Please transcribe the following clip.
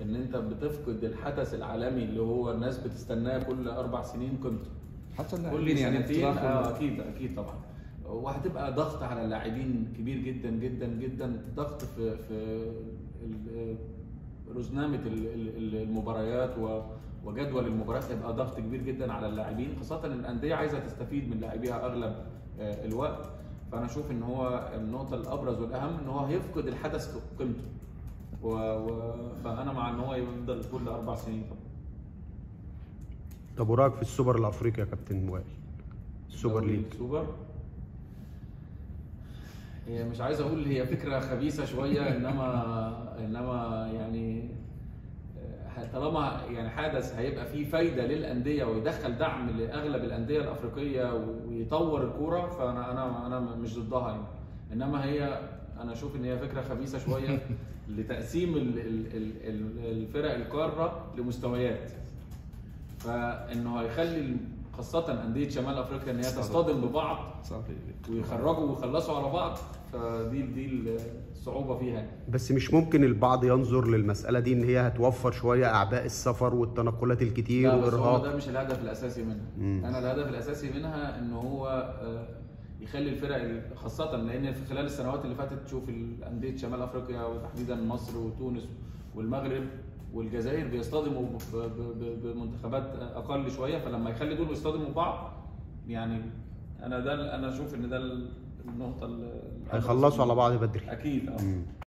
ان انت بتفقد الحدث العالمي اللي هو الناس بتستناه كل اربع سنين قيمته حتى كل اللاعبين يعني سنتين اختلاف اه اكيد اكيد طبعا وهتبقى ضغط على اللاعبين كبير جدا جدا جدا ضغط في في ال- رزنامه ال- ال- المباريات و- وجدول المباريات هيبقى ضغط كبير جدا على اللاعبين خاصه ان الانديه عايزه تستفيد من لاعبيها اغلب آه، الوقت فانا اشوف ان هو النقطه الابرز والاهم ان هو هيفقد الحدث قيمته و... و... فانا مع ان هو يفضل كل اربع سنين طبعا طب ورايك في السوبر الافريقي يا كابتن وائل السوبر دوري ليج السوبر هي مش عايز اقول هي فكره خبيثه شويه انما انما يعني آه، طالما يعني حدث هيبقى فيه فايده للانديه ويدخل دعم لاغلب الانديه الافريقيه ويطور الكوره فانا انا انا مش ضدها يعني انما هي انا اشوف ان هي فكره خبيثه شويه لتقسيم ال- ال- ال- ال- الفرق القاره لمستويات فانه هيخلي خاصه انديه شمال افريقيا ان هي تصطدم ببعض صحيح ويخرجوا ويخلصوا على بعض فدي دي الصعوبه فيها يعني. بس مش ممكن البعض ينظر للمساله دي ان هي هتوفر شويه اعباء السفر والتنقلات الكتير لا بس هو وارهاق ده مش الهدف الاساسي منها مم. انا الهدف الاساسي منها ان هو آه، يخلي الفرق ال- خاصه لان في خلال السنوات اللي فاتت تشوف انديه شمال افريقيا وتحديدا مصر وتونس والمغرب والجزائر بيصطدموا ب- ب- ب- بمنتخبات اقل شويه فلما يخلي دول يصطدموا بعض يعني انا ده ال- انا اشوف ان ده ال- النقطه ال- هيخلصوا على بعض بدري اكيد اه مم.